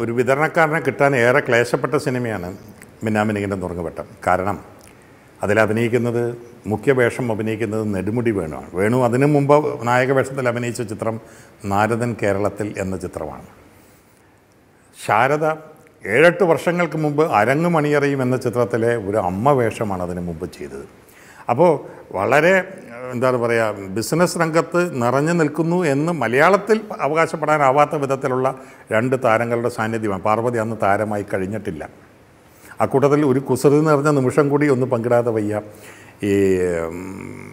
ഒരു വിതരണക്കാരനെ കിട്ടാൻ ഏറെ ക്ലേശപ്പെട്ട സിനിമയാണ് മിന്നാമിനിങ്ങിൻ്റെ നുറുങ്ങുവട്ടം കാരണം അതിൽ അഭിനയിക്കുന്നത് മുഖ്യ വേഷം അഭിനയിക്കുന്നത് നെടുമുടി വേണുവാണ് വേണു അതിനു മുമ്പ് നായക വേഷത്തിൽ അഭിനയിച്ച ചിത്രം നാരദൻ കേരളത്തിൽ എന്ന ചിത്രമാണ് ശാരദ ഏഴെട്ട് വർഷങ്ങൾക്ക് മുമ്പ് അരങ്ങ് മണിയറയും എന്ന ചിത്രത്തിലെ ഒരു അമ്മ വേഷമാണ് അതിന് മുമ്പ് ചെയ്തത് അപ്പോൾ വളരെ എന്താണ് പറയുക ബിസിനസ് രംഗത്ത് നിറഞ്ഞു നിൽക്കുന്നു എന്ന് മലയാളത്തിൽ അവകാശപ്പെടാനാവാത്ത വിധത്തിലുള്ള രണ്ട് താരങ്ങളുടെ സാന്നിധ്യമാണ് പാർവതി അന്ന് താരമായി കഴിഞ്ഞിട്ടില്ല അക്കൂട്ടത്തിൽ ഒരു കുസൃതി നിറഞ്ഞ നിമിഷം കൂടി ഒന്ന് പങ്കിടാതെ വയ്യ ഈ ഉം,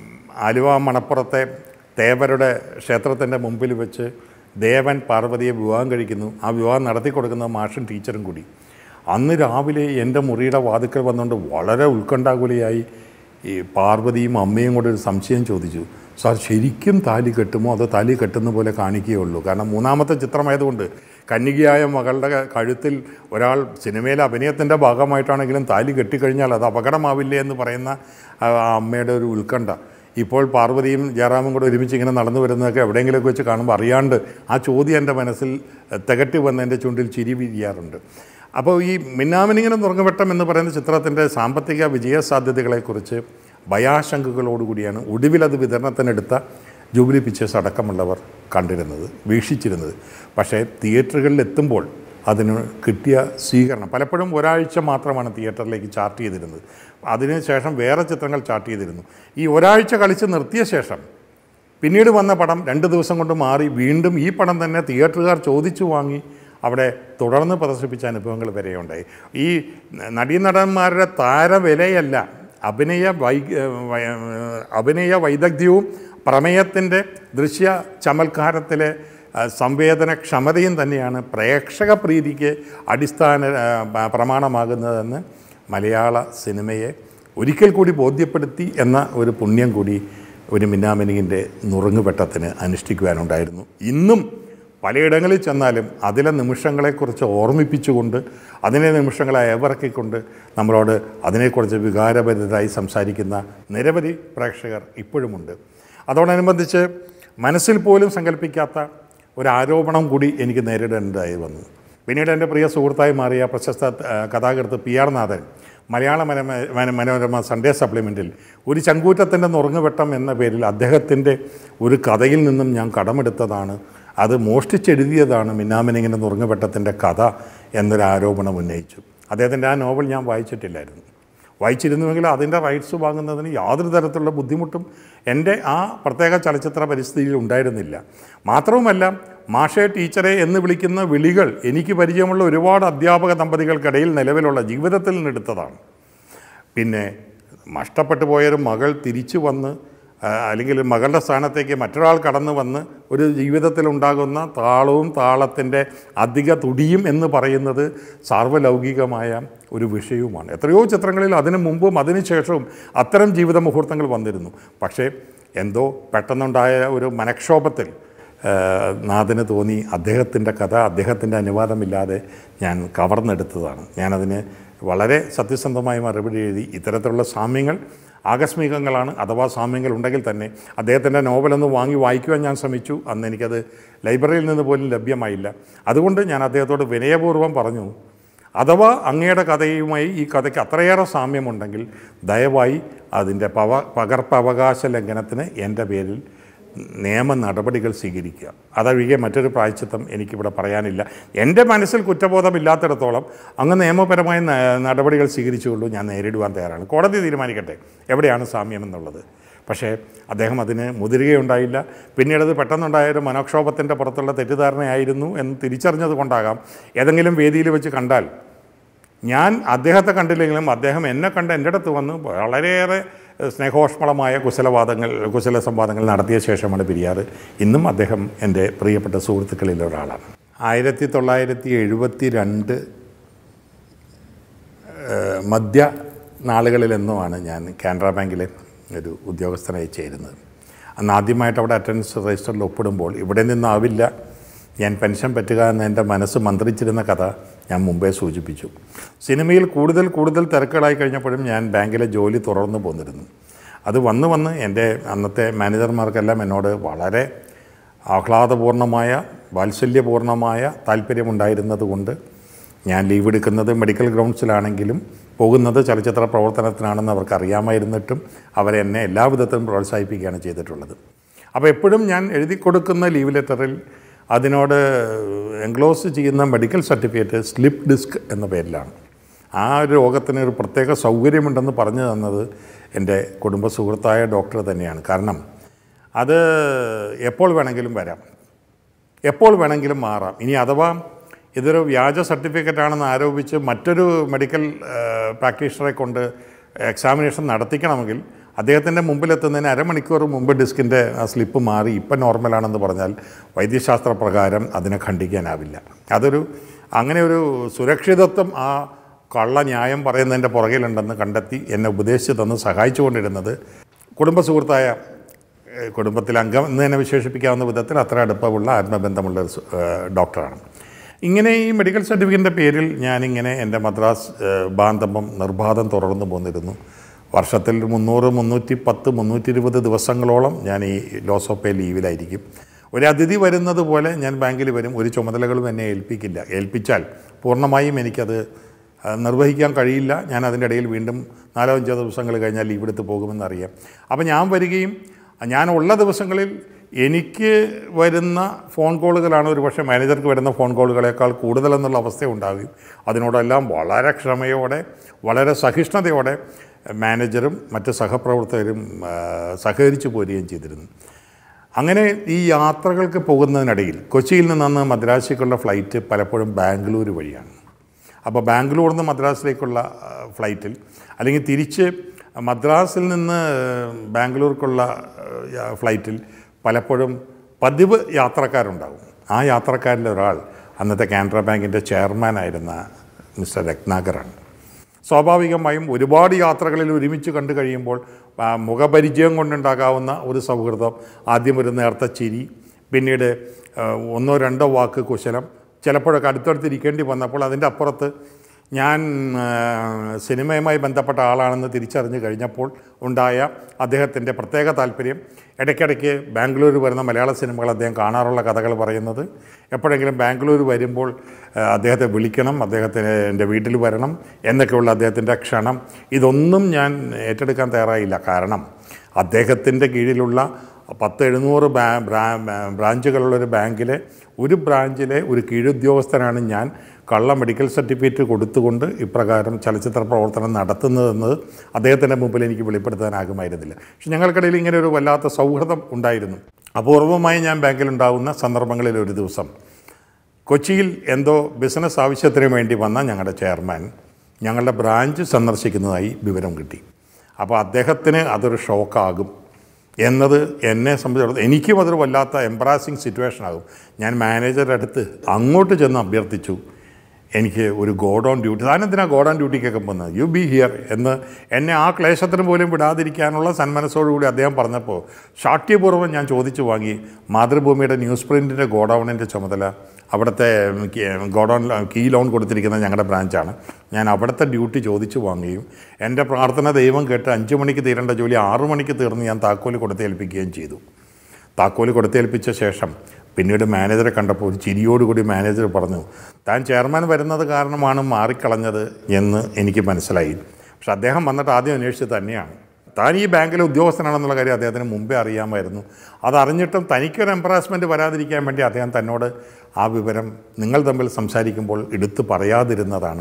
ആലുവ മണപ്പുറത്തെ തേവരുടെ ക്ഷേത്രത്തിൻ്റെ മുമ്പിൽ വെച്ച് ദേവൻ പാർവതിയെ വിവാഹം കഴിക്കുന്നു ആ വിവാഹം നടത്തി കൊടുക്കുന്നത് മാഷും ടീച്ചറും കൂടി അന്ന് രാവിലെ എൻ്റെ മുറിയുടെ വാതുക്കൽ വന്നുകൊണ്ട് വളരെ ഉത്കണ്ഠാകുലയായി ഈ പാർവതിയും അമ്മയും കൂടെ ഒരു സംശയം ചോദിച്ചു സാർ ശരിക്കും താലി കെട്ടുമോ അതോ താലി കെട്ടുന്ന പോലെ കാണിക്കുകയുള്ളൂ കാരണം മൂന്നാമത്തെ ചിത്രമായതുകൊണ്ട് കന്യകയായ മകളുടെ കഴുത്തിൽ ഒരാൾ സിനിമയിലെ അഭിനയത്തിൻ്റെ ഭാഗമായിട്ടാണെങ്കിലും താലി കെട്ടിക്കഴിഞ്ഞാൽ അത് അപകടമാവില്ലേ എന്ന് പറയുന്ന ആ ആ അമ്മയുടെ ഒരു ഉത്കണ്ഠ ഇപ്പോൾ പാർവതിയും ജയറാമും കൂടെ ഒരുമിച്ച് ഇങ്ങനെ നടന്നു വരുന്നതൊക്കെ എവിടെയെങ്കിലുമൊക്കെ വെച്ച് കാണുമ്പോൾ അറിയാണ്ട് ആ ചോദ്യം എൻ്റെ മനസ്സിൽ തികട്ടി വന്ന് എൻ്റെ ചുണ്ടിൽ ചിരി വിരിയാറുണ്ട് അപ്പോൾ ഈ മിന്നാമിനിങ്ങനെ നുറങ്ങുവട്ടം എന്ന് പറയുന്ന ചിത്രത്തിൻ്റെ സാമ്പത്തിക വിജയ സാധ്യതകളെക്കുറിച്ച് ഭയാശങ്കകളോടുകൂടിയാണ് ഒടുവിലത് വിതരണത്തിനെടുത്ത ജൂബിലി പിക്ചേഴ്സ് അടക്കമുള്ളവർ കണ്ടിരുന്നത് വീക്ഷിച്ചിരുന്നത് പക്ഷേ തിയേറ്ററുകളിൽ എത്തുമ്പോൾ അതിന് കിട്ടിയ സ്വീകരണം പലപ്പോഴും ഒരാഴ്ച മാത്രമാണ് തിയേറ്ററിലേക്ക് ചാർട്ട് ചെയ്തിരുന്നത് അതിനുശേഷം വേറെ ചിത്രങ്ങൾ ചാർട്ട് ചെയ്തിരുന്നു ഈ ഒരാഴ്ച കളിച്ച് നിർത്തിയ ശേഷം പിന്നീട് വന്ന പടം രണ്ട് ദിവസം കൊണ്ട് മാറി വീണ്ടും ഈ പടം തന്നെ തിയേറ്ററുകാർ ചോദിച്ചു വാങ്ങി അവിടെ തുടർന്ന് പ്രദർശിപ്പിച്ച അനുഭവങ്ങൾ വരെയുണ്ടായി ഈ നടീനടന്മാരുടെ താരവിലയല്ല അഭിനയ വൈ വൈ- അഭിനയ വൈദഗ്ധ്യവും പ്രമേയത്തിൻ്റെ ദൃശ്യ ചമൽക്കാരത്തിലെ ആ, സംവേദനക്ഷമതയും തന്നെയാണ് പ്രേക്ഷക പ്രീതിക്ക് അടിസ്ഥാന ആ, പ- പ്രമാണമാകുന്നതെന്ന് മലയാള സിനിമയെ ഒരിക്കൽ കൂടി ബോധ്യപ്പെടുത്തി എന്ന ഒരു പുണ്യം കൂടി ഒരു മിന്നാമിനിങ്ങിൻ്റെ നുറുങ്ങുവെട്ടത്തിന് അനുഷ്ഠിക്കുവാനുണ്ടായിരുന്നു ഇന്നും പലയിടങ്ങളിൽ ചെന്നാലും അതിലെ നിമിഷങ്ങളെക്കുറിച്ച് ഓർമ്മിപ്പിച്ചുകൊണ്ട് അതിനെ നിമിഷങ്ങളെ ഏവർക്കിക്കൊണ്ട് നമ്മളോട് അതിനെക്കുറിച്ച് വികാരഭരിതരായി സംസാരിക്കുന്ന നിരവധി പ്രേക്ഷകർ ഇപ്പോഴുമുണ്ട് അതോടനുബന്ധിച്ച് മനസ്സിൽ പോലും സങ്കല്പിക്കാത്ത ഒരു ആരോപണം കൂടി എനിക്ക് നേരിടേണ്ടതായി വന്നു പിന്നീട് എൻ്റെ പ്രിയ സുഹൃത്തായി മാറിയ പ്രശസ്ത ആ, കഥാകൃത്ത് പി ആർ നാഥൻ മലയാള മനോരമ മന- മനോരമ സൺഡേ സപ്ലിമെൻറ്റിൽ ഒരു ചങ്കൂറ്റത്തിൻ്റെ നുറുങ്ങുവെട്ടം എന്ന പേരിൽ അദ്ദേഹത്തിൻ്റെ ഒരു കഥയിൽ നിന്നും ഞാൻ കടമെടുത്തതാണ് അത് മോഷ്ടിച്ചെഴുതിയതാണ് മിന്നാമിനിങ്ങിൻ്റെ നുറുങ്ങുവെട്ടത്തിൻ്റെ കഥ എന്നൊരു ആരോപണം ഉന്നയിച്ചു അദ്ദേഹത്തിൻ്റെ ആ നോവൽ ഞാൻ വായിച്ചിട്ടില്ലായിരുന്നു വായിച്ചിരുന്നുവെങ്കിൽ അതിൻ്റെ റൈറ്റ്സ് വാങ്ങുന്നതിന് യാതൊരു തരത്തിലുള്ള ബുദ്ധിമുട്ടും എൻ്റെ ആ പ്രത്യേക ചലച്ചിത്ര പരിസ്ഥിതിയിൽ ഉണ്ടായിരുന്നില്ല മാത്രവുമല്ല മാഷെ ടീച്ചറെ എന്ന് വിളിക്കുന്ന വിളികൾ എനിക്ക് പരിചയമുള്ള ഒരുപാട് അധ്യാപക ദമ്പതികൾക്കിടയിൽ നിലവിലുള്ള ജീവിതത്തിൽ നിന്നെടുത്തതാണ് പിന്നെ നഷ്ടപ്പെട്ടു പോയൊരു മകൾ തിരിച്ചു വന്ന് ആ, അല്ലെങ്കിൽ മകളുടെ സ്ഥാനത്തേക്ക് മറ്റൊരാൾ കടന്നു വന്ന് ഒരു ജീവിതത്തിലുണ്ടാകുന്ന താളവും താളത്തിൻ്റെ അധിക തുടിയും എന്ന് പറയുന്നത് സാർവലൗകികമായ ഒരു വിഷയവുമാണ് എത്രയോ ചിത്രങ്ങളിൽ അതിനു മുമ്പും അതിനു ശേഷവും അത്തരം ജീവിത മുഹൂർത്തങ്ങൾ വന്നിരുന്നു പക്ഷേ എന്തോ പെട്ടെന്നുണ്ടായ ഒരു മനക്ഷോഭത്തിൽ ആ, നാഥന് തോന്നി അദ്ദേഹത്തിൻ്റെ കഥ അദ്ദേഹത്തിൻ്റെ അനുവാദമില്ലാതെ ഞാൻ കവർന്നെടുത്തതാണ് ഞാനതിന് വളരെ സത്യസന്ധമായി മറുപടി എഴുതി ഇത്തരത്തിലുള്ള സാമ്യങ്ങൾ ആകസ്മികങ്ങളാണ് അഥവാ സാമ്യങ്ങൾ ഉണ്ടെങ്കിൽ തന്നെ അദ്ദേഹത്തിൻ്റെ നോവലൊന്ന് വാങ്ങി വായിക്കുവാൻ ഞാൻ ശ്രമിച്ചു അന്ന് എനിക്കത് ലൈബ്രറിയിൽ നിന്ന് പോലും ലഭ്യമായില്ല അതുകൊണ്ട് ഞാൻ അദ്ദേഹത്തോട് വിനയപൂർവ്വം പറഞ്ഞു അഥവാ അങ്ങയുടെ കഥയുമായി ഈ കഥയ്ക്ക് അത്രയേറെ സാമ്യമുണ്ടെങ്കിൽ ദയവായി അതിൻ്റെ പവ പകർപ്പവകാശ ലംഘനത്തിന് എൻ്റെ പേരിൽ നിയമ നടപടികൾ സ്വീകരിക്കുക അതൊഴികെ മറ്റൊരു പ്രായച്ചിത്തം എനിക്കിവിടെ പറയാനില്ല എൻ്റെ മനസ്സിൽ കുറ്റബോധമില്ലാത്തിടത്തോളം അങ്ങ് നിയമപരമായ ന- നടപടികൾ സ്വീകരിച്ചുകൊള്ളൂ ഞാൻ നേരിടുവാൻ തയ്യാറാണ് കോടതി തീരുമാനിക്കട്ടെ എവിടെയാണ് സാമ്യം എന്നുള്ളത് പക്ഷേ അദ്ദേഹം അതിന് മുതിരുകയുണ്ടായില്ല പിന്നീട് അത് പെട്ടെന്നുണ്ടായ ഒരു മനോക്ഷോഭത്തിൻ്റെ പുറത്തുള്ള തെറ്റിദ്ധാരണയായിരുന്നു എന്ന് തിരിച്ചറിഞ്ഞത് കൊണ്ടാകാം ഏതെങ്കിലും വേദിയിൽ വെച്ച് കണ്ടാൽ ഞാൻ അദ്ദേഹത്തെ കണ്ടില്ലെങ്കിലും അദ്ദേഹം എന്നെ കണ്ട് എൻ്റെ അടുത്ത് വന്ന് വളരെയേറെ സ്നേഹോഷ്മളമായ കുശലവാദങ്ങൾ കുശല സംവാദങ്ങൾ നടത്തിയ ശേഷമാണ് പിരിയാറ് ഇന്നും അദ്ദേഹം എൻ്റെ പ്രിയപ്പെട്ട സുഹൃത്തുക്കളിൽ ഒരാളാണ് ആയിരത്തി തൊള്ളായിരത്തി എഴുപത്തി രണ്ട് മധ്യ നാളുകളിലെന്നുമാണ് ഞാൻ കാനറ ബാങ്കിലെ ഒരു ഉദ്യോഗസ്ഥനായി ചേരുന്നത് അന്ന് ആദ്യമായിട്ട് അവിടെ അറ്റൻഡൻസ് രജിസ്റ്ററിൽ ഒപ്പിടുമ്പോൾ ഇവിടെ നിന്നാവില്ല ഞാൻ പെൻഷൻ പറ്റുക എന്ന് എൻ്റെ മനസ്സ് മന്ത്രിച്ചിരുന്ന കഥ ഞാൻ മുമ്പേ സൂചിപ്പിച്ചു സിനിമയിൽ കൂടുതൽ കൂടുതൽ തിരക്കുകളായി കഴിഞ്ഞപ്പോഴും ഞാൻ ബാങ്കിലെ ജോലി തുടർന്നു പോന്നിരുന്നു അത് വന്ന് വന്ന് എൻ്റെ അന്നത്തെ മാനേജർമാർക്കെല്ലാം എന്നോട് വളരെ ആഹ്ലാദപൂർണമായ വാത്സല്യപൂർണമായ താല്പര്യമുണ്ടായിരുന്നത് കൊണ്ട് ഞാൻ ലീവ് എടുക്കുന്നത് മെഡിക്കൽ ഗ്രൗണ്ട്സിലാണെങ്കിലും പോകുന്നത് ചലച്ചിത്ര പ്രവർത്തനത്തിനാണെന്ന് അവർക്ക് അറിയാമായിരുന്നിട്ടും അവരെന്നെ എല്ലാ വിധത്തിലും പ്രോത്സാഹിപ്പിക്കുകയാണ് ചെയ്തിട്ടുള്ളത് അപ്പോൾ എപ്പോഴും ഞാൻ എഴുതി കൊടുക്കുന്ന ലീവ് ലെറ്ററിൽ അതിനോട് എൻക്ലോസ് ചെയ്യുന്ന മെഡിക്കൽ സർട്ടിഫിക്കറ്റ് സ്ലിപ്പ് ഡിസ്ക് എന്ന പേരിലാണ് ആ ഒരു രോഗത്തിന് ഒരു പ്രത്യേക സൗകര്യമുണ്ടെന്ന് പറഞ്ഞു തന്നത് എൻ്റെ കുടുംബ സുഹൃത്തായ ഡോക്ടർ തന്നെയാണ് കാരണം അത് എപ്പോൾ വേണമെങ്കിലും വരാം എപ്പോൾ വേണമെങ്കിലും മാറാം ഇനി അഥവാ ഇതൊരു വ്യാജ സർട്ടിഫിക്കറ്റ് ആണെന്ന് ആരോപിച്ച് മറ്റൊരു മെഡിക്കൽ പ്രാക്ടീഷണറെ കൊണ്ട് എക്സാമിനേഷൻ നടത്തിക്കണമെങ്കിൽ അദ്ദേഹത്തിൻ്റെ മുമ്പിലെത്തുന്നതിന് അരമണിക്കൂർ മുമ്പ് ഡിസ്കിൻ്റെ ആ സ്ലിപ്പ് മാറി ഇപ്പം നോർമലാണെന്ന് പറഞ്ഞാൽ വൈദ്യശാസ്ത്ര പ്രകാരം അതിനെ ഖണ്ഡിക്കാനാവില്ല അതൊരു അങ്ങനെ ഒരു സുരക്ഷിതത്വം ആ കള്ള ന്യായം പറയുന്നതിൻ്റെ പുറകിലുണ്ടെന്ന് കണ്ടെത്തി എന്നെ ഉപദേശിച്ച് തന്ന് സഹായിച്ചുകൊണ്ടിരുന്നത് കുടുംബ സുഹൃത്തായ ഏഹ് കുടുംബത്തിൽ അംഗം എന്ന് തന്നെ വിശേഷിപ്പിക്കാവുന്ന വിധത്തിൽ അത്ര അടുപ്പമുള്ള ആത്മബന്ധമുള്ള ഒരു സു- ഏഹ് ഡോക്ടറാണ് ഇങ്ങനെ ഈ മെഡിക്കൽ സർട്ടിഫിക്കറ്റിൻ്റെ പേരിൽ ഞാനിങ്ങനെ എൻ്റെ മദ്രാസ് ഏഹ് ബാന്ധവം നിർബാധം തുടർന്നു പോന്നിരുന്നു വർഷത്തിൽ മുന്നൂറ് മുന്നൂറ്റി പത്ത് മുന്നൂറ്റി ഇരുപത് ദിവസങ്ങളോളം ഞാൻ ഈ ലോസ് ഓഫ് പേ ലീവിലായിരിക്കും ഒരു അതിഥി വരുന്നത് പോലെ ഞാൻ ബാങ്കിൽ വരും ഒരു ചുമതലകളും എന്നെ ഏൽപ്പിക്കില്ല ഏൽപ്പിച്ചാൽ പൂർണ്ണമായും എനിക്കത് അത് നിർവഹിക്കാൻ കഴിയില്ല ഞാൻ അതിൻ്റെ ഇടയിൽ വീണ്ടും നാലോ അഞ്ചോ ദിവസങ്ങൾ കഴിഞ്ഞാൽ ലീവ് എടുത്ത് പോകുമെന്നറിയാം അപ്പോൾ ഞാൻ വരികയും ഞാൻ ഉള്ള ദിവസങ്ങളിൽ എനിക്ക് വരുന്ന ഫോൺ കോളുകളാണ് ഒരു പക്ഷേ മാനേജർക്ക് വരുന്ന ഫോൺ കോളുകളേക്കാൾ കൂടുതലെന്നുള്ള അവസ്ഥ ഉണ്ടാകുകയും അതിനോടെല്ലാം വളരെ ക്ഷമയോടെ വളരെ സഹിഷ്ണുതയോടെ മാനേജറും മറ്റ് സഹപ്രവർത്തകരും ആ, സഹകരിച്ചു പോരുകയും ചെയ്തിരുന്നു അങ്ങനെ ഈ യാത്രകൾക്ക് പോകുന്നതിനിടയിൽ കൊച്ചിയിൽ നിന്ന് മദ്രാസിലേക്കുള്ള ഫ്ലൈറ്റ് പലപ്പോഴും ബാംഗ്ലൂർ വഴിയാണ് അപ്പോൾ ബാംഗ്ലൂരിൽ നിന്ന് മദ്രാസിലേക്കുള്ള ആ, ഫ്ലൈറ്റിൽ അല്ലെങ്കിൽ തിരിച്ച് മദ്രാസിൽ നിന്ന് ബാംഗ്ലൂർക്കുള്ള ആ, ഫ്ലൈറ്റിൽ പലപ്പോഴും പതിവ് യാത്രക്കാരുണ്ടാകും ആ യാത്രക്കാരിൽ ഒരാൾ അന്നത്തെ കാനറ ബാങ്കിൻ്റെ ചെയർമാനായിരുന്ന മിസ്റ്റർ രത്നാകറാണ് സ്വാഭാവികമായും ഒരുപാട് യാത്രകളിൽ ഒരുമിച്ച് കണ്ടു കഴിയുമ്പോൾ ആ, മുഖപരിചയം കൊണ്ടുണ്ടാകാവുന്ന ഒരു സൗഹൃദം ആദ്യം ഒരു നേർത്ത ചിരി പിന്നീട് ആ, ഒന്നോ രണ്ടോ വാക്ക് കുശലം ചിലപ്പോഴൊക്കെ അടുത്തടുത്തിരിക്കേണ്ടി വന്നപ്പോൾ അതിൻ്റെ അപ്പുറത്ത് ഞാൻ ആ, സിനിമയുമായി ബന്ധപ്പെട്ട ആളാണെന്ന് തിരിച്ചറിഞ്ഞു കഴിഞ്ഞപ്പോൾ ഉണ്ടായ അദ്ദേഹത്തിൻ്റെ പ്രത്യേക താല്പര്യം ഇടയ്ക്കിടയ്ക്ക് ബാംഗ്ലൂർ വരുന്ന മലയാള സിനിമകൾ അദ്ദേഹം കാണാറുള്ള കഥകൾ പറയുന്നത് എപ്പോഴെങ്കിലും ബാംഗ്ലൂർ വരുമ്പോൾ ആ, അദ്ദേഹത്തെ വിളിക്കണം അദ്ദേഹത്തിന് എൻ്റെ വീട്ടിൽ വരണം എന്നൊക്കെയുള്ള അദ്ദേഹത്തിൻ്റെ ക്ഷണം ഇതൊന്നും ഞാൻ ഏറ്റെടുക്കാൻ തയ്യാറായില്ല കാരണം അദ്ദേഹത്തിൻ്റെ കീഴിലുള്ള പത്ത് എഴുന്നൂറ് ബാ ബ്രാ ബ്രാഞ്ചുകളുള്ളൊരു ബാങ്കിലെ ഒരു ബ്രാഞ്ചിലെ ഒരു കീഴുദ്യോഗസ്ഥനാണ് ഞാൻ കള്ള മെഡിക്കൽ സർട്ടിഫിക്കറ്റ് കൊടുത്തുകൊണ്ട് ഇപ്രകാരം ചലച്ചിത്ര പ്രവർത്തനം നടത്തുന്നതെന്നത് അദ്ദേഹത്തിൻ്റെ മുമ്പിൽ എനിക്ക് വെളിപ്പെടുത്താനാകുമായിരുന്നില്ല പക്ഷെ ഞങ്ങൾക്കിടയിൽ ഇങ്ങനെ ഒരു വല്ലാത്ത സൗഹൃദം ഉണ്ടായിരുന്നു അപൂർവമായി ഞാൻ ബാങ്കിലുണ്ടാകുന്ന സന്ദർഭങ്ങളിൽ ഒരു ദിവസം കൊച്ചിയിൽ എന്തോ ബിസിനസ് ആവശ്യത്തിന് വേണ്ടി വന്ന ഞങ്ങളുടെ ചെയർമാൻ ഞങ്ങളുടെ ബ്രാഞ്ച് സന്ദർശിക്കുന്നതായി വിവരം കിട്ടി അപ്പോൾ അദ്ദേഹത്തിന് അതൊരു ഷോക്കാകും എന്നത് എന്നെ സംബന്ധിച്ചിടത്തോളം എനിക്കും അതൊരു വല്ലാത്ത എംബ്രാസിങ് സിറ്റുവേഷൻ ആകും ഞാൻ മാനേജറുടെ അടുത്ത് അങ്ങോട്ട് ചെന്ന് അഭ്യർത്ഥിച്ചു എനിക്ക് ഒരു ഗോഡൗൺ ഡ്യൂട്ടി താനെന്തിനാ ഗോഡൗൺ ഡ്യൂട്ടിക്കൊക്കെ പോകുന്നത് യു ബി ഹിയർ എന്ന് എന്നെ ആ ക്ലേശത്തിന് പോലും വിടാതിരിക്കാനുള്ള സന്മനസ്സോടുകൂടി അദ്ദേഹം പറഞ്ഞപ്പോൾ ശാഠ്യപൂർവ്വം ഞാൻ ചോദിച്ചു വാങ്ങി മാതൃഭൂമിയുടെ ന്യൂസ് പ്രിൻറ്റിൻ്റെ ഗോഡൗണിൻ്റെ ചുമതല അവിടുത്തെ ഗോഡൗൺ കീ ലോൺ കൊടുത്തിരിക്കുന്ന ഞങ്ങളുടെ ബ്രാഞ്ചാണ് ഞാൻ അവിടുത്തെ ഡ്യൂട്ടി ചോദിച്ചു വാങ്ങുകയും എൻ്റെ പ്രാർത്ഥന ദൈവം കേട്ട് അഞ്ച് മണിക്ക് തീരേണ്ട ജോലി ആറു മണിക്ക് തീർന്ന് ഞാൻ താക്കോല് കൊടുത്തേൽപ്പിക്കുകയും ചെയ്തു താക്കോല് കൊടുത്തേൽപ്പിച്ച ശേഷം പിന്നീട് മാനേജറെ കണ്ടപ്പോൾ ഒരു ചിരിയോടുകൂടി മാനേജർ പറഞ്ഞു താൻ ചെയർമാൻ വരുന്നത് കാരണമാണ് മാറിക്കളഞ്ഞത് എന്ന് എനിക്ക് മനസ്സിലായി പക്ഷെ അദ്ദേഹം വന്നിട്ട് ആദ്യം അന്വേഷിച്ചത് തന്നെയാണ് താൻ ഈ ബാങ്കിലെ ഉദ്യോഗസ്ഥനാണെന്നുള്ള കാര്യം അദ്ദേഹത്തിന് മുമ്പേ അറിയാമായിരുന്നു അതറിഞ്ഞിട്ടും തനിക്കൊരു എംപ്രാസ്മെൻറ്റ് വരാതിരിക്കാൻ വേണ്ടി അദ്ദേഹം തന്നോട് ആ വിവരം നിങ്ങൾ തമ്മിൽ സംസാരിക്കുമ്പോൾ എടുത്തു പറയാതിരുന്നതാണ്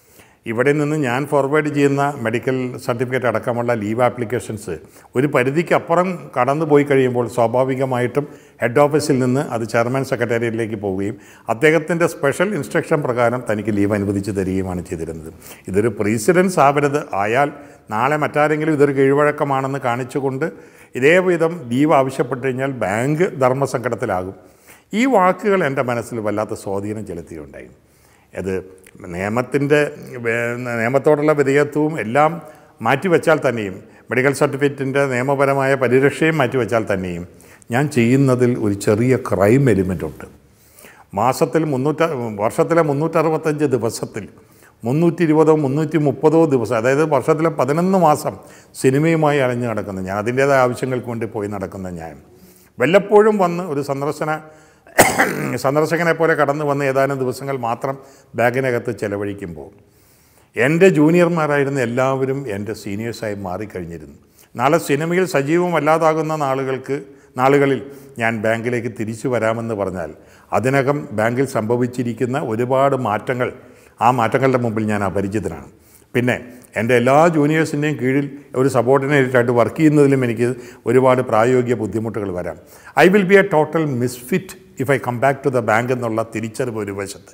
ഇവിടെ നിന്ന് ഞാൻ ഫോർവേഡ് ചെയ്യുന്ന മെഡിക്കൽ സർട്ടിഫിക്കറ്റ് അടക്കമുള്ള ലീവ് ആപ്ലിക്കേഷൻസ് ഒരു പരിധിക്ക് അപ്പുറം കടന്നു പോയി കഴിയുമ്പോൾ സ്വാഭാവികമായിട്ടും ഹെഡ് ഓഫീസിൽ നിന്ന് അത് ചെയർമാൻ സെക്രട്ടേറിയറ്റിലേക്ക് പോവുകയും അദ്ദേഹത്തിൻ്റെ സ്പെഷ്യൽ ഇൻസ്ട്രക്ഷൻ പ്രകാരം തനിക്ക് ലീവ് അനുവദിച്ച് തരികയുമാണ് ചെയ്തിരുന്നത് ഇതൊരു പ്രീസിഡൻസ് ആവരുത് ആയാൽ നാളെ മറ്റാരെങ്കിലും ഇതൊരു കീഴ്വഴക്കമാണെന്ന് കാണിച്ചുകൊണ്ട് ഇതേ വിധം ലീവ് ആവശ്യപ്പെട്ട് കഴിഞ്ഞാൽ ബാങ്ക് ധർമ്മസങ്കടത്തിലാകും ഈ വാക്കുകൾ എൻ്റെ മനസ്സിൽ വല്ലാത്ത സ്വാധീനം ചെലുത്തുകയുണ്ടായി അത് നിയമത്തിൻ്റെ നിയമത്തോടുള്ള വിധേയത്വവും എല്ലാം മാറ്റിവെച്ചാൽ തന്നെയും മെഡിക്കൽ സർട്ടിഫിക്കറ്റിൻ്റെ നിയമപരമായ പരിരക്ഷയും മാറ്റിവെച്ചാൽ തന്നെയും ഞാൻ ചെയ്യുന്നതിൽ ഒരു ചെറിയ ക്രൈം എലിമെൻ്റ് ഉണ്ട് മാസത്തിൽ മുന്നൂറ്റ വർഷത്തിലെ മുന്നൂറ്ററുപത്തഞ്ച് ദിവസത്തിൽ മുന്നൂറ്റി ഇരുപതോ മുന്നൂറ്റി മുപ്പതോ ദിവസം അതായത് വർഷത്തിലെ പതിനൊന്ന് മാസം സിനിമയുമായി അലഞ്ഞു നടക്കുന്ന ഞാൻ അതിൻ്റേതായ ആവശ്യങ്ങൾക്ക് വേണ്ടി പോയി നടക്കുന്ന ഞാൻ വല്ലപ്പോഴും വന്ന് ഒരു സന്ദർശന സന്ദർശകനെ പോലെ കടന്നു വന്ന് ഏതാനും ദിവസങ്ങൾ മാത്രം ബാങ്കിനകത്ത് ചെലവഴിക്കുമ്പോൾ എൻ്റെ ജൂനിയർമാരായിരുന്ന എല്ലാവരും എൻ്റെ സീനിയേഴ്സായി മാറിക്കഴിഞ്ഞിരുന്നു നാളെ സിനിമയിൽ സജീവമല്ലാതാകുന്ന നാളുകൾക്ക് നാളുകളിൽ ഞാൻ ബാങ്കിലേക്ക് തിരിച്ചു വരാമെന്ന് പറഞ്ഞാൽ അതിനകം ബാങ്കിൽ സംഭവിച്ചിരിക്കുന്ന ഒരുപാട് മാറ്റങ്ങൾ ആ മാറ്റങ്ങളുടെ മുമ്പിൽ ഞാൻ അപരിചിതനാണ് പിന്നെ എൻ്റെ എല്ലാ ജൂനിയേഴ്സിൻ്റെയും കീഴിൽ ഒരു സബോർഡിനേറ്റായിട്ട് വർക്ക് ചെയ്യുന്നതിലും എനിക്ക് ഒരുപാട് പ്രായോഗിക ബുദ്ധിമുട്ടുകൾ വരാം I will be a total misfit if I come back to the bank എന്നുള്ള തിരിച്ചറിവ് ഒരു വശത്ത്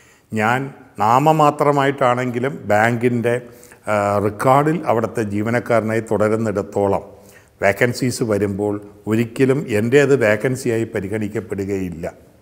ഞാൻ നാമമാത്രമായിട്ടാണെങ്കിലും ബാങ്കിൻ്റെ ആ, റെക്കോർഡിൽ അവിടുത്തെ ജീവനക്കാരനായി തുടരുന്നിടത്തോളം വേക്കൻസീസ് വരുമ്പോൾ ഒരിക്കലും എൻ്റേത് വേക്കൻസിയായി പരിഗണിക്കപ്പെടുകയില്ല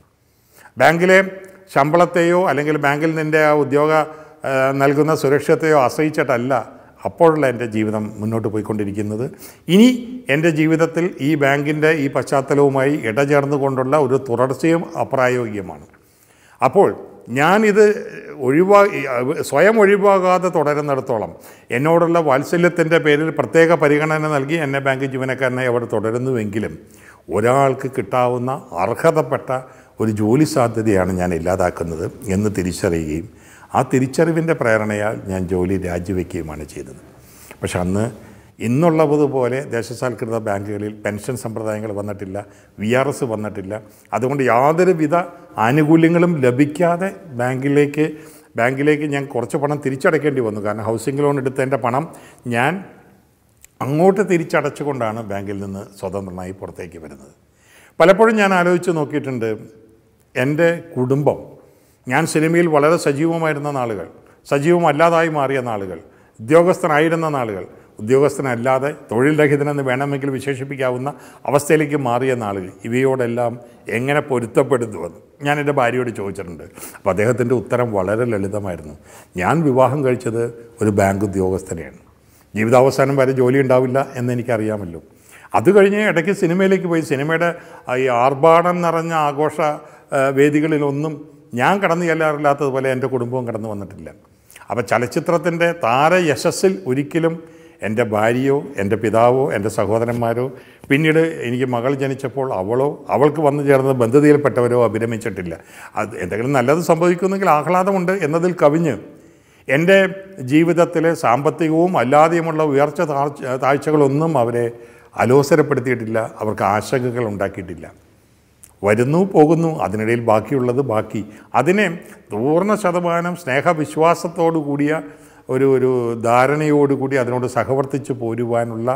ബാങ്കിലെ ശമ്പളത്തെയോ അല്ലെങ്കിൽ ബാങ്കിൽ നിൻ്റെ ആ ഉദ്യോഗ ആ, നൽകുന്ന സുരക്ഷത്തെയോ ആശ്രയിച്ചിട്ടല്ല അപ്പോഴുള്ള എൻ്റെ ജീവിതം മുന്നോട്ട് പോയിക്കൊണ്ടിരിക്കുന്നത് ഇനി എൻ്റെ ജീവിതത്തിൽ ഈ ബാങ്കിൻ്റെ ഈ പശ്ചാത്തലവുമായി ഇടചേർന്നുകൊണ്ടുള്ള ഒരു തുടർച്ചയും അപ്രായോഗികമാണ് അപ്പോൾ ഞാനിത് ഒഴിവാ സ്വയം ഒഴിവാകാതെ തുടരുന്നിടത്തോളം എന്നോടുള്ള വാത്സല്യത്തിൻ്റെ പേരിൽ പ്രത്യേക പരിഗണന നൽകി എന്നെ ബാങ്ക് ജീവനക്കാരനായി അവിടെ തുടരുന്നുവെങ്കിലും ഒരാൾക്ക് കിട്ടാവുന്ന അർഹതപ്പെട്ട ഒരു ജോലി സാധ്യതയാണ് ഞാൻ ഇല്ലാതാക്കുന്നത് എന്ന് തിരിച്ചറിയുകയും ആ തിരിച്ചറിവിൻ്റെ പ്രേരണയാൽ ഞാൻ ജോലി രാജിവെക്കുകയുമാണ് ചെയ്തത് പക്ഷെ അന്ന് ഇന്നുള്ളതുപോലെ ദേശസാൽകൃത ബാങ്കുകളിൽ പെൻഷൻ സമ്പ്രദായങ്ങൾ വന്നിട്ടില്ല വി ആർ എസ് വന്നിട്ടില്ല അതുകൊണ്ട് യാതൊരുവിധ ആനുകൂല്യങ്ങളും ലഭിക്കാതെ ബാങ്കിലേക്ക് ബാങ്കിലേക്ക് ഞാൻ കുറച്ച് പണം തിരിച്ചടയ്ക്കേണ്ടി വന്നു കാരണം ഹൗസിംഗ് ലോൺ എടുത്തതിൻ്റെ പണം ഞാൻ അങ്ങോട്ട് തിരിച്ചടച്ചുകൊണ്ടാണ് ബാങ്കിൽ നിന്ന് സ്വതന്ത്രമായി പുറത്തേക്ക് വരുന്നത് പലപ്പോഴും ഞാൻ ആലോചിച്ച് നോക്കിയിട്ടുണ്ട് എൻ്റെ കുടുംബം ഞാൻ സിനിമയിൽ വളരെ സജീവമായിരുന്ന നാളുകൾ സജീവമല്ലാതായി മാറിയ നാളുകൾ ഉദ്യോഗസ്ഥനായിരുന്ന നാളുകൾ ഉദ്യോഗസ്ഥനല്ലാതെ തൊഴിൽ രഹിതനെന്ന് വേണമെങ്കിൽ വിശേഷിപ്പിക്കാവുന്ന അവസ്ഥയിലേക്ക് മാറിയ നാളുകൾ ഇവയോടെല്ലാം എങ്ങനെ പൊരുത്തപ്പെടുത്തുവെന്ന് ഞാൻ എൻ്റെ ഭാര്യയോട് ചോദിച്ചിട്ടുണ്ട് അപ്പോൾ അദ്ദേഹത്തിൻ്റെ ഉത്തരം വളരെ ലളിതമായിരുന്നു ഞാൻ വിവാഹം കഴിച്ചത് ഒരു ബാങ്ക് ഉദ്യോഗസ്ഥനെയാണ് ജീവിതാവസാനം വരെ ജോലി ഉണ്ടാവില്ല എന്ന് എനിക്കറിയാമല്ലോ അത് കഴിഞ്ഞ് ഇടയ്ക്ക് സിനിമയിലേക്ക് പോയി സിനിമയുടെ ആ ഈ ആർഭാടം നിറഞ്ഞ ആഘോഷ ആ, വേദികളിലൊന്നും ഞാൻ കടന്നു ചെല്ലാറില്ലാത്തതുപോലെ എൻ്റെ കുടുംബവും കടന്നു വന്നിട്ടില്ല അപ്പോൾ ചലച്ചിത്രത്തിൻ്റെ താര യശസ്സിൽ ഒരിക്കലും എൻ്റെ ഭാര്യയോ എൻ്റെ പിതാവോ എൻ്റെ സഹോദരന്മാരോ പിന്നീട് എനിക്ക് മകൾ ജനിച്ചപ്പോൾ അവളോ അവൾക്ക് വന്നു ചേർന്ന ബന്ധുതയിൽപ്പെട്ടവരോ അഭിരമിച്ചിട്ടില്ല അത് എന്തെങ്കിലും നല്ലത് സംഭവിക്കുന്നെങ്കിൽ ആഹ്ലാദമുണ്ട് എന്നതിൽ കവിഞ്ഞ് എൻ്റെ ജീവിതത്തിലെ സാമ്പത്തികവും അല്ലാതെയുമുള്ള ഉയർച്ച താഴ്ച താഴ്ചകളൊന്നും അവരെ അലോസരപ്പെടുത്തിയിട്ടില്ല അവർക്ക് ആശങ്കകൾ ഉണ്ടാക്കിയിട്ടില്ല വരുന്നു പോകുന്നു അതിനിടയിൽ ബാക്കിയുള്ളത് ബാക്കി അതിനെ പൂർണ്ണ ശതമാനം സ്നേഹവിശ്വാസത്തോടു കൂടിയ ഒരു ഒരു ധാരണയോടുകൂടി അതിനോട് സഹവർത്തിച്ച് പോരുവാനുള്ള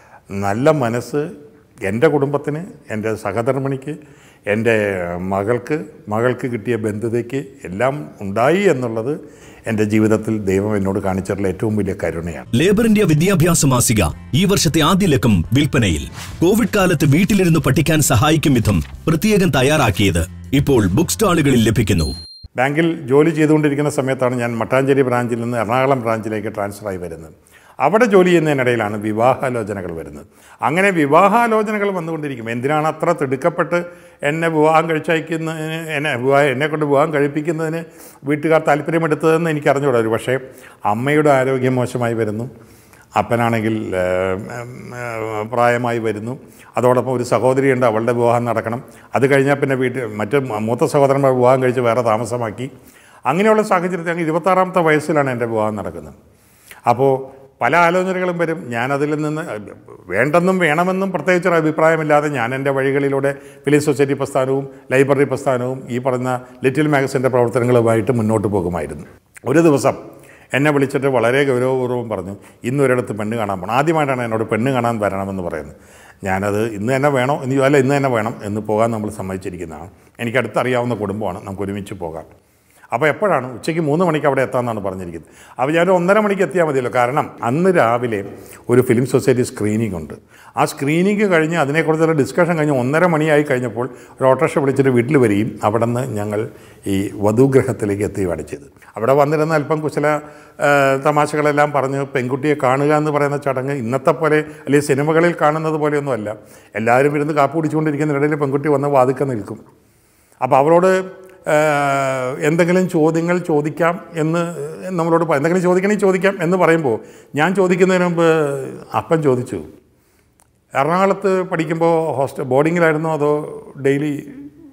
നല്ല മനസ്സ് എൻ്റെ കുടുംബത്തിന് എൻ്റെ സഹധർമ്മിണിക്ക് എൻ്റെ മകൾക്ക് മകൾക്ക് കിട്ടിയ ബന്ധുതയ്ക്ക് എല്ലാം ഉണ്ടായി എന്നുള്ളത് എൻ്റെ ജീവിതത്തിൽ ദൈവം എന്നോട് കാണിച്ചിട്ടുള്ള ഏറ്റവും വലിയ കരുണയാണ് ലേബർ ഇന്ത്യ വിദ്യാഭ്യാസ മാസിക ഈ വർഷത്തെ ആദ്യ ലക്കം വിൽപ്പനയിൽ കോവിഡ് കാലത്ത് വീട്ടിലിരുന്ന് പഠിക്കാൻ സഹായിക്കും വിധം പ്രത്യേകം തയ്യാറാക്കിയത് ഇപ്പോൾ ബുക്ക് സ്റ്റാളുകളിൽ ലഭിക്കുന്നു ബാങ്കിൽ ജോലി ചെയ്തുകൊണ്ടിരിക്കുന്ന സമയത്താണ് ഞാൻ മട്ടാഞ്ചേരി ബ്രാഞ്ചിൽ നിന്ന് എറണാകുളം ബ്രാഞ്ചിലേക്ക് ട്രാൻസ്ഫറായി വരുന്നത് അവിടെ ജോലി ചെയ്യുന്നതിനിടയിലാണ് വിവാഹാലോചനകൾ വരുന്നത് അങ്ങനെ വിവാഹാലോചനകൾ വന്നുകൊണ്ടിരിക്കും എന്തിനാണ് അത്ര തിടുക്കപ്പെട്ട് എന്നെ വിവാഹം കഴിച്ചയക്കുന്നതിന് എന്നെ വിവാഹം എന്നെ കൊണ്ട് വിവാഹം കഴിപ്പിക്കുന്നതിന് വീട്ടുകാർ താല്പര്യമെടുത്തതെന്ന് എനിക്കറിഞ്ഞൂടാ ഒരു പക്ഷേ അമ്മയുടെ ആരോഗ്യം മോശമായി വരുന്നു അപ്പനാണെങ്കിൽ ഏഹ്, ഏഹ്, പ്രായമായി വരുന്നു അതോടൊപ്പം ഒരു സഹോദരിയുണ്ട് അവളുടെ വിവാഹം നടക്കണം അത് കഴിഞ്ഞാൽ പിന്നെ വീട്ടിൽ മറ്റ് മൂത്ത സഹോദരന്മാർ വിവാഹം കഴിച്ച് വേറെ താമസമാക്കി അങ്ങനെയുള്ള സാഹചര്യത്തിൽ അങ്ങ് ഇരുപത്താറാമത്തെ വയസ്സിലാണ് എൻ്റെ വിവാഹം നടക്കുന്നത് അപ്പോൾ പല ആലോചനകളും വരും ഞാനതിൽ നിന്ന് വേണ്ടെന്നും വേണമെന്നും പ്രത്യേകിച്ചൊരു അഭിപ്രായമില്ലാതെ ഞാൻ എൻ്റെ വഴികളിലൂടെ ഫിലിം സൊസൈറ്റി പ്രസ്ഥാനവും ലൈബ്രറി പ്രസ്ഥാനവും ഈ പറഞ്ഞ ലിറ്റിൽ മാഗസിൻ്റെ പ്രവർത്തനങ്ങളുമായിട്ട് മുന്നോട്ട് പോകുമായിരുന്നു ഒരു ദിവസം എന്നെ വിളിച്ചിട്ട് വളരെ ഗൗരവപൂർവ്വം പറഞ്ഞു ഇന്നൊരിടത്ത് പെണ്ണ് കാണാൻ പോകണം ആദ്യമായിട്ടാണ് എന്നോട് പെണ്ണ് കാണാൻ വരണമെന്ന് പറയുന്നത് ഞാനത് ഇന്ന് തന്നെ വേണോ എന്ന് അല്ല ഇന്ന് തന്നെ വേണം എന്ന് പോകാൻ നമ്മൾ സമ്മതിച്ചിരിക്കുന്നതാണ് എനിക്ക് അടുത്തറിയാവുന്ന കുടുംബമാണ് നമുക്ക് ഒരുമിച്ച് പോകാം അപ്പോൾ എപ്പോഴാണ് ഉച്ചയ്ക്ക് മൂന്ന് മണിക്ക് അവിടെ എത്താമെന്നാണ് പറഞ്ഞിരിക്കുന്നത് അപ്പോൾ ഞാൻ ഒന്നര മണിക്ക് എത്തിയാൽ മതിയല്ലോ കാരണം അന്ന് രാവിലെ ഒരു ഫിലിം സൊസൈറ്റി സ്ക്രീനിംഗ് ഉണ്ട് ആ സ്ക്രീനിങ് കഴിഞ്ഞ് അതിനെക്കുറിച്ചുള്ള ഡിസ്കഷൻ കഴിഞ്ഞ് ഒന്നര മണിയായി കഴിഞ്ഞപ്പോൾ ഒരു ഓട്ടോറിക്ഷ വിളിച്ചിട്ട് വീട്ടിൽ വരികയും അവിടെ നിന്ന് ഞങ്ങൾ ഈ വധുഗ്രഹത്തിലേക്ക് എത്തുകയാണ് ചെയ്തത് അവിടെ വന്നിരുന്ന അല്പം കുശല ആ, തമാശകളെല്ലാം പറഞ്ഞ് പെൺകുട്ടിയെ കാണുക എന്ന് പറയുന്ന ചടങ്ങ് ഇന്നത്തെ പോലെ അല്ലെങ്കിൽ സിനിമകളിൽ കാണുന്നത് പോലെയൊന്നുമല്ല എല്ലാവരും ഇരുന്ന് കാപ്പ് കുടിച്ചുകൊണ്ടിരിക്കുന്നതിനിടയിൽ പെൺകുട്ടി വന്ന് വാതിക്ക നിൽക്കും അപ്പോൾ അവരോട് ആ, എന്തെങ്കിലും ചോദ്യങ്ങൾ ചോദിക്കാം എന്ന് നമ്മളോട് പ- എന്തെങ്കിലും ചോദിക്കണമെങ്കിൽ ചോദിക്കാം എന്ന് പറയുമ്പോൾ ഞാൻ ചോദിക്കുന്നതിന് മുമ്പ് അപ്പൻ ചോദിച്ചു എറണാകുളത്ത് പഠിക്കുമ്പോൾ ഹോസ്റ്റൽ ബോർഡിങ്ങിലായിരുന്നോ അതോ ഡെയിലി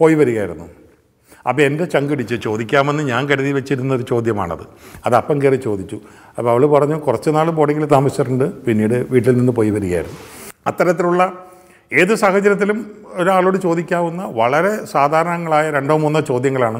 പോയി വരികയായിരുന്നു അപ്പോൾ എൻ്റെ ചങ്കിടിച്ച് ചോദിക്കാമെന്ന് ഞാൻ കരുതി വെച്ചിരുന്ന ഒരു ചോദ്യമാണത് അത് അപ്പം കയറി ചോദിച്ചു അപ്പോൾ അവൾ പറഞ്ഞു കുറച്ച് നാൾ ബോർഡിങ്ങിൽ താമസിച്ചിട്ടുണ്ട് പിന്നീട് വീട്ടിൽ നിന്ന് പോയി വരികയായിരുന്നു അത്തരത്തിലുള്ള ഏത് സാഹചര്യത്തിലും ഒരാളോട് ചോദിക്കാവുന്ന വളരെ സാധാരണങ്ങളായ രണ്ടോ മൂന്നോ ചോദ്യങ്ങളാണ്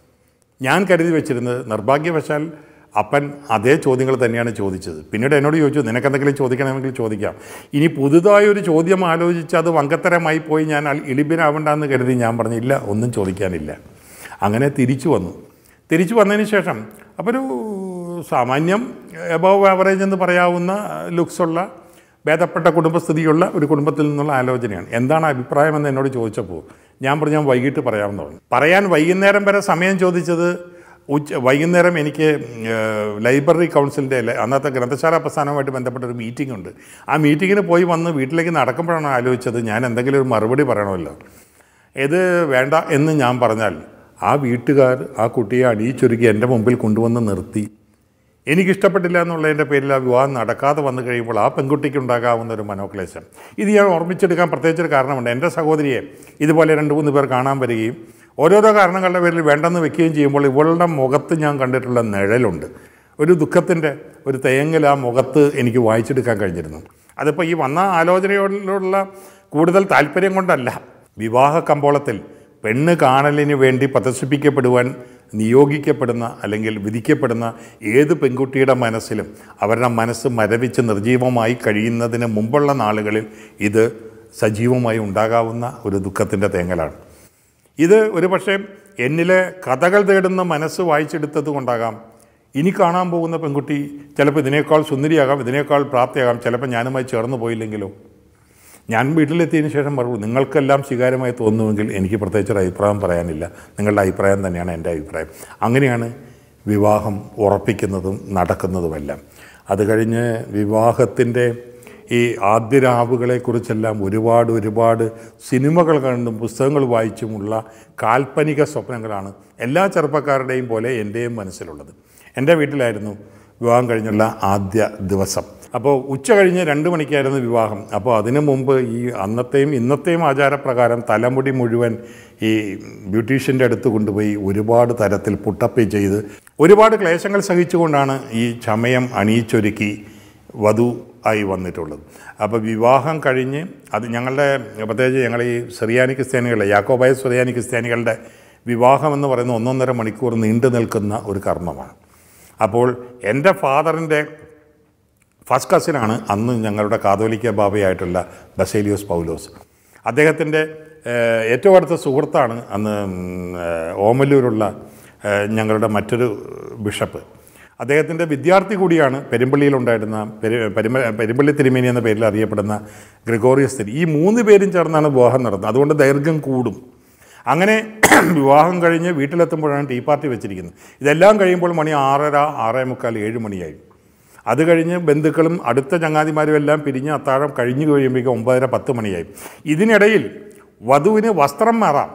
ഞാൻ കരുതി വെച്ചിരുന്നത് നിർഭാഗ്യവശാൽ അപ്പൻ അതേ ചോദ്യങ്ങൾ തന്നെയാണ് ചോദിച്ചത് പിന്നീട് എന്നോട് ചോദിച്ചു നിനക്കെന്തെങ്കിലും ചോദിക്കണമെങ്കിൽ ചോദിക്കാം ഇനി പുതുതായി ഒരു ചോദ്യം ആലോചിച്ച് അത് വങ്കത്തരമായി പോയി ഞാൻ അൽ- ഇളിബിനാവണ്ടെന്ന് കരുതി ഞാൻ പറഞ്ഞു ഇല്ല ഒന്നും ചോദിക്കാനില്ല അങ്ങനെ തിരിച്ചു വന്നു തിരിച്ചു വന്നതിന് ശേഷം അപ്പോൾ ഒരു സാമാന്യം എബോവ് ആവറേജ് എന്ന് പറയാവുന്ന ലുക്സുള്ള ഭേദപ്പെട്ട കുടുംബസ്ഥിതിയുള്ള ഒരു കുടുംബത്തിൽ നിന്നുള്ള ആലോചനയാണ് എന്താണ് അഭിപ്രായം എന്ന് എന്നോട് ചോദിച്ചപ്പോൾ ഞാൻ പറഞ്ഞു ഞാൻ വൈകിട്ട് പറയാമെന്ന് പറഞ്ഞു പറയാൻ വൈകുന്നേരം വരെ സമയം ചോദിച്ചത് ഉച്ച വൈകുന്നേരം എനിക്ക് ഏഹ്, ലൈബ്രറി കൗൺസിലിൻ്റെ ല- അന്നത്തെ ഗ്രന്ഥശാല പ്രസ്ഥാനവുമായിട്ട് ബന്ധപ്പെട്ട ഒരു മീറ്റിംഗ് ഉണ്ട് ആ മീറ്റിങ്ങിന് പോയി വന്ന് വീട്ടിലേക്ക് നടക്കുമ്പോഴാണ് ആലോചിച്ചത് ഞാൻ എന്തെങ്കിലും ഒരു മറുപടി പറയണമല്ലോ ഇത് വേണ്ട എന്ന് ഞാൻ പറഞ്ഞാൽ ആ വീട്ടുകാർ ആ കുട്ടിയെ അണിയിച്ചൊരുക്കി എൻ്റെ മുമ്പിൽ കൊണ്ടുവന്ന് നിർത്തി എനിക്കിഷ്ടപ്പെട്ടില്ല എന്നുള്ളതിൻ്റെ പേരിൽ ആ വിവാഹം നടക്കാതെ വന്നു കഴിയുമ്പോൾ ആ പെൺകുട്ടിക്ക് ഉണ്ടാകാവുന്ന ഒരു മനോക്ലേശം ഇത് ഞാൻ ഓർമ്മിച്ചെടുക്കാൻ പ്രത്യേകിച്ചൊരു കാരണമുണ്ട് എൻ്റെ സഹോദരിയെ ഇതുപോലെ രണ്ട് മൂന്ന് പേർ കാണാൻ വരികയും ഓരോരോ കാരണങ്ങളുടെ പേരിൽ വേണ്ടെന്ന് വെക്കുകയും ചെയ്യുമ്പോൾ ഇവളുടെ മുഖത്ത് ഞാൻ കണ്ടിട്ടുള്ള നിഴലുണ്ട് ഒരു ദുഃഖത്തിൻ്റെ ഒരു തേങ്ങൽ ആ മുഖത്ത് എനിക്ക് വായിച്ചെടുക്കാൻ കഴിഞ്ഞിരുന്നു അതിപ്പോൾ ഈ വന്ന ആലോചനയോടുള്ള കൂടുതൽ താല്പര്യം കൊണ്ടല്ല വിവാഹ കമ്പോളത്തിൽ പെണ്ണ് കാണലിന് വേണ്ടി പ്രദർശിപ്പിക്കപ്പെടുവാൻ നിയോഗിക്കപ്പെടുന്ന അല്ലെങ്കിൽ വിധിക്കപ്പെടുന്ന ഏത് പെൺകുട്ടിയുടെ മനസ്സിലും അവരുടെ മനസ്സ് മരവിച്ച് നിർജീവമായി കഴിയുന്നതിന് മുമ്പുള്ള നാളുകളിൽ ഇത് സജീവമായി ഉണ്ടാകാവുന്ന ഒരു ദുഃഖത്തിൻ്റെ തേങ്ങലാണ് ഇത് ഒരു പക്ഷേ എന്നിലെ കഥകൾ തേടുന്ന മനസ്സ് വായിച്ചെടുത്തത് കൊണ്ടാകാം ഇനി കാണാൻ പോകുന്ന പെൺകുട്ടി ചിലപ്പോൾ ഇതിനേക്കാൾ സുന്ദരിയാകാം ഇതിനേക്കാൾ പ്രാപ്തിയാകാം ചിലപ്പോൾ ഞാനുമായി ചേർന്ന് പോയില്ലെങ്കിലോ ഞാൻ വീട്ടിലെത്തിയതിന് ശേഷം പറഞ്ഞു നിങ്ങൾക്കെല്ലാം സ്വീകാര്യമായി തോന്നുമെങ്കിൽ എനിക്ക് പ്രത്യേകിച്ചൊരു അഭിപ്രായം പറയാനില്ല നിങ്ങളുടെ അഭിപ്രായം തന്നെയാണ് എൻ്റെ അഭിപ്രായം അങ്ങനെയാണ് വിവാഹം ഉറപ്പിക്കുന്നതും നടക്കുന്നതുമെല്ലാം അത് കഴിഞ്ഞ് വിവാഹത്തിൻ്റെ ഈ ആദ്യ രാവുകളെക്കുറിച്ചെല്ലാം ഒരുപാട് ഒരുപാട് സിനിമകൾ കണ്ടും പുസ്തകങ്ങൾ വായിച്ചുമുള്ള കാൽപ്പനിക സ്വപ്നങ്ങളാണ് എല്ലാ ചെറുപ്പക്കാരുടെയും പോലെ എൻ്റെയും മനസ്സിലുള്ളത് എൻ്റെ വീട്ടിലായിരുന്നു വിവാഹം കഴിഞ്ഞുള്ള ആദ്യ ദിവസം അപ്പോൾ ഉച്ച കഴിഞ്ഞ് രണ്ട് മണിക്കായിരുന്നു വിവാഹം അപ്പോൾ അതിനു മുമ്പ് ഈ അന്നത്തെയും ഇന്നത്തെയും ആചാരപ്രകാരം തലമുടി മുഴുവൻ ഈ ബ്യൂട്ടീഷ്യൻ്റെ അടുത്ത് കൊണ്ടുപോയി ഒരുപാട് തരത്തിൽ പുട്ടപ്പി ചെയ്ത് ഒരുപാട് ക്ലേശങ്ങൾ സഹിച്ചുകൊണ്ടാണ് ഈ ചമയം അണിയിച്ചൊരുക്കി വധു ആയി വന്നിട്ടുള്ളത് അപ്പോൾ വിവാഹം കഴിഞ്ഞ് അത് ഞങ്ങളുടെ പ്രത്യേകിച്ച് ഞങ്ങൾ ഈ സിറിയാനി ക്രിസ്ത്യാനികളുടെ യാക്കോബായ സിറിയാനി ക്രിസ്ത്യാനികളുടെ വിവാഹം എന്ന് പറയുന്ന ഒന്നൊന്നര മണിക്കൂർ നീണ്ടു നിൽക്കുന്ന ഒരു കർമ്മമാണ് അപ്പോൾ എൻ്റെ ഫാദറിൻ്റെ ഫസ്റ്റ് കസിനാണ് അന്ന് ഞങ്ങളുടെ കാതോലിക്ക ബാബയായിട്ടുള്ള ബസേലിയോസ് പൗലോസ് അദ്ദേഹത്തിൻ്റെ ഏഹ്, ഏറ്റവും അടുത്ത സുഹൃത്താണ് അന്ന് ഉം, ഏഹ്, ഓമല്ലൂരുള്ള ഏഹ്, ഞങ്ങളുടെ മറ്റൊരു ബിഷപ്പ് അദ്ദേഹത്തിൻ്റെ വിദ്യാർത്ഥി കൂടിയാണ് പെരുമ്പള്ളിയിലുണ്ടായിരുന്ന പെരു പെരുമ പെരുമ്പള്ളി തിരുമേനി എന്ന പേരിൽ അറിയപ്പെടുന്ന ഗ്രിഗോറിയസ് തിരി ഈ മൂന്ന് പേരും ചേർന്നാണ് വിവാഹം നടന്നത് അതുകൊണ്ട് ദൈർഘ്യം കൂടും അങ്ങനെ വിവാഹം കഴിഞ്ഞ് വീട്ടിലെത്തുമ്പോഴാണ് ടീ പാർട്ടി വെച്ചിരിക്കുന്നത് ഇതെല്ലാം കഴിയുമ്പോൾ മണി ആറര ആറേ മുക്കാൽ ഏഴ് മണിയായി അത് കഴിഞ്ഞ് ബന്ധുക്കളും അടുത്ത ചങ്ങാതിമാരും എല്ലാം പിരിഞ്ഞ് അത്താഴം കഴിഞ്ഞു കഴിയുമ്പോഴേക്കും ഒമ്പതര പത്ത് മണിയായി ഇതിനിടയിൽ വധുവിന് വസ്ത്രം മാറാം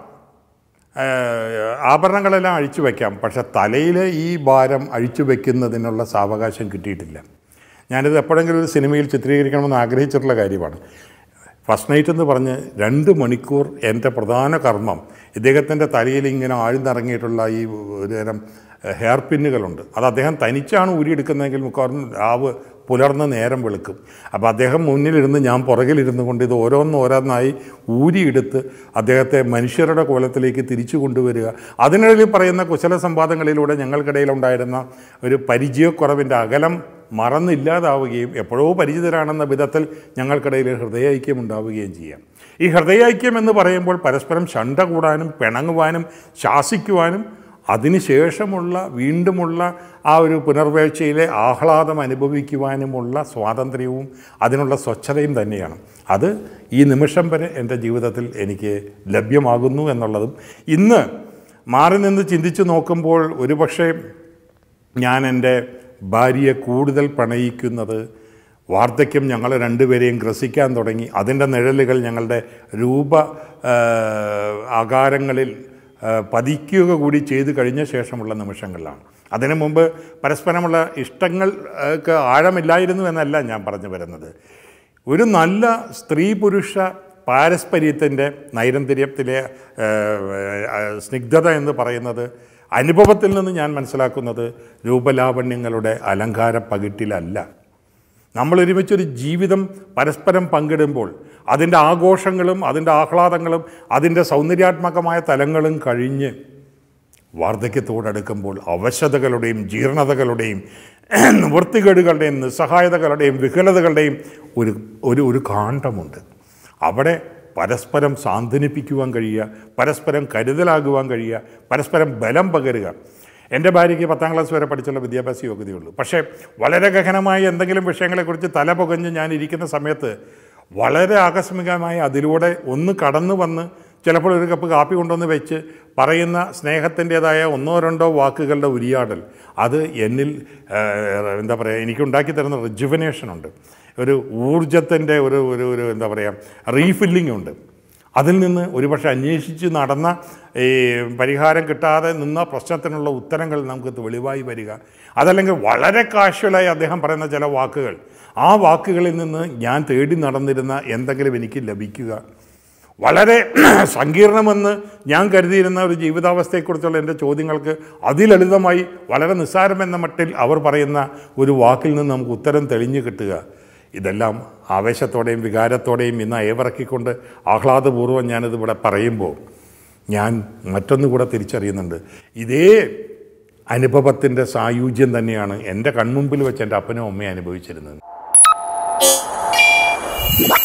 ഏഹ് ആഭരണങ്ങളെല്ലാം അഴിച്ചു വയ്ക്കാം പക്ഷെ തലയിൽ ഈ ഭാരം അഴിച്ചു വയ്ക്കുന്നതിനുള്ള സാവകാശം കിട്ടിയിട്ടില്ല ഞാനിത് എപ്പോഴെങ്കിലും ഒരു സിനിമയിൽ ചിത്രീകരിക്കണമെന്ന് ആഗ്രഹിച്ചിട്ടുള്ള കാര്യമാണ് ഫസ്റ്റ് നൈറ്റ് എന്ന് പറഞ്ഞ് രണ്ട് മണിക്കൂർ എൻ്റെ പ്രധാന കർമ്മം ഇദ്ദേഹത്തിൻ്റെ തലയിൽ ഇങ്ങനെ ആഴ്ന്നിറങ്ങിയിട്ടുള്ള ഈ ഒരു തരം ഹെയർ പിന്നുകളുണ്ട് അത് അദ്ദേഹം തനിച്ചാണ് ഊരിയെടുക്കുന്നതെങ്കിൽ മിക്കവാറും രാവ് പുലർന്ന് നേരം വെളുക്കും അപ്പോൾ അദ്ദേഹം മുന്നിലിരുന്ന് ഞാൻ പുറകിലിരുന്ന് കൊണ്ട് ഇത് ഓരോന്ന് ഓരോന്നായി ഊരിയെടുത്ത് അദ്ദേഹത്തെ മനുഷ്യരുടെ കോലത്തിലേക്ക് തിരിച്ചു കൊണ്ടുവരിക അതിനിടയിൽ പറയുന്ന കുശല സംവാദങ്ങളിലൂടെ ഞങ്ങൾക്കിടയിലുണ്ടായിരുന്ന ഒരു പരിചയക്കുറവിൻ്റെ അകലം മറന്നില്ലാതാവുകയും എപ്പോഴോ പരിചിതരാണെന്ന വിധത്തിൽ ഞങ്ങൾക്കിടയിൽ ഹൃദയൈക്യം ഉണ്ടാവുകയും ചെയ്യാം ഈ ഹൃദയൈക്യം എന്ന് പറയുമ്പോൾ പരസ്പരം ശണ്ട കൂടാനും പിണങ്ങുവാനും ശാസിക്കുവാനും അതിനുശേഷമുള്ള വീണ്ടുമുള്ള ആ ഒരു പുനർവേഴ്ചയിലെ ആഹ്ലാദം അനുഭവിക്കുവാനുമുള്ള സ്വാതന്ത്ര്യവും അതിനുള്ള സ്വച്ഛതയും തന്നെയാണ് അത് ഈ നിമിഷം വരെ എൻ്റെ ജീവിതത്തിൽ എനിക്ക് ലഭ്യമാകുന്നു എന്നുള്ളതും ഇന്ന് മാറി നിന്ന് ചിന്തിച്ചു നോക്കുമ്പോൾ ഒരുപക്ഷെ ഞാൻ എൻ്റെ ഭാര്യയെ കൂടുതൽ പ്രണയിക്കുന്നത് വാർദ്ധക്യം ഞങ്ങൾ രണ്ടുപേരെയും ഗ്രസിക്കാൻ തുടങ്ങി അതിൻ്റെ നിഴലുകൾ ഞങ്ങളുടെ രൂപ ആ, ആകാരങ്ങളിൽ ആ, പതിക്കുക കൂടി ചെയ്തു കഴിഞ്ഞ ശേഷമുള്ള നിമിഷങ്ങളിലാണ് അതിനു മുമ്പ് പരസ്പരമുള്ള ഇഷ്ടങ്ങൾ ഒക്കെ ആഴമില്ലായിരുന്നു എന്നല്ല ഞാൻ പറഞ്ഞു വരുന്നത് ഒരു നല്ല സ്ത്രീ പുരുഷ പാരസ്പര്യത്തിൻ്റെ നൈരന്തര്യത്തിലെ ഏഹ്, ഏഹ്, സ്നിഗ്ധത എന്ന് പറയുന്നത് അനുഭവത്തിൽ നിന്ന് ഞാൻ മനസ്സിലാക്കുന്നത് രൂപലാവണ്യങ്ങളുടെ അലങ്കാര പകിട്ടിലല്ല നമ്മൾ ഒരുമിച്ചൊരു ജീവിതം പരസ്പരം പങ്കിടുമ്പോൾ അതിൻ്റെ ആഘോഷങ്ങളും അതിൻ്റെ ആഹ്ലാദങ്ങളും അതിൻ്റെ സൗന്ദര്യാത്മകമായ തലങ്ങളും കഴിഞ്ഞ് വാർദ്ധക്യത്തോടടുക്കുമ്പോൾ അവശതകളുടെയും ജീർണതകളുടെയും നിവൃത്തികേടുകളുടെയും നിസ്സഹായതകളുടെയും വികലതകളുടെയും ഒരു ഒരു ഒരു കാണ്ഡമുണ്ട് അവിടെ പരസ്പരം സാന്ത്വനിപ്പിക്കുവാൻ കഴിയുക പരസ്പരം കരുതലാകുവാൻ കഴിയുക പരസ്പരം ബലം പകരുക എൻ്റെ ഭാര്യയ്ക്ക് പത്താം ക്ലാസ് വരെ പഠിച്ചുള്ള വിദ്യാഭ്യാസ യോഗ്യതയുള്ളൂ പക്ഷേ വളരെ ഗഹനമായ എന്തെങ്കിലും വിഷയങ്ങളെക്കുറിച്ച് തല പുകഞ്ഞ് ഞാൻ ഇരിക്കുന്ന സമയത്ത് വളരെ ആകസ്മികമായി അതിലൂടെ ഒന്ന് കടന്നു വന്ന് ചിലപ്പോൾ ഒരു കപ്പ് കാപ്പി കൊണ്ടുവന്ന് വെച്ച് പറയുന്ന സ്നേഹത്തിൻ്റെതായ ഒന്നോ രണ്ടോ വാക്കുകളുടെ ഉരിയാടൽ അത് എന്നിൽ ആ, എന്താ പറയുക എനിക്കുണ്ടാക്കി തരുന്ന റിജുവനേഷൻ ഉണ്ട് ഒരു ഊർജത്തിൻ്റെ ഒരു ഒരു ഒരു എന്താ പറയുക റീഫില്ലിംഗ് ഉണ്ട് അതിൽ നിന്ന് ഒരുപക്ഷെ അന്വേഷിച്ച് നടന്ന ഈ പരിഹാരം കിട്ടാതെ നിന്ന പ്രശ്നത്തിനുള്ള ഉത്തരങ്ങൾ നമുക്ക് വെളിവായി വരിക അതല്ലെങ്കിൽ വളരെ കാഷ്വലായി അദ്ദേഹം പറയുന്ന ചില വാക്കുകൾ ആ വാക്കുകളിൽ നിന്ന് ഞാൻ തേടി നടന്നിരുന്ന എന്തെങ്കിലും എനിക്ക് ലഭിക്കുക വളരെ സങ്കീർണമെന്ന് ഞാൻ കരുതിയിരുന്ന ഒരു ജീവിതാവസ്ഥയെക്കുറിച്ചുള്ള എൻ്റെ ചോദ്യങ്ങൾക്ക് അതിലളിതമായി വളരെ നിസ്സാരമെന്ന മട്ടിൽ അവർ പറയുന്ന ഒരു വാക്കിൽ നിന്ന് നമുക്ക് ഉത്തരം തെളിഞ്ഞു കിട്ടുക ഇതെല്ലാം ആവേശത്തോടെയും വികാരത്തോടെയും ഇന്ന് ഏവറക്കിക്കൊണ്ട് ആഹ്ലാദപൂർവ്വം ഞാനിതിവിടെ പറയുമ്പോൾ ഞാൻ മറ്റൊന്നുകൂടെ തിരിച്ചറിയുന്നുണ്ട് ഇതേ അനുഭവത്തിൻ്റെ സായുജ്യം തന്നെയാണ് എൻ്റെ കൺമുമ്പിൽ വെച്ച് എൻ്റെ അപ്പനും അമ്മയും അനുഭവിച്ചിരുന്നത്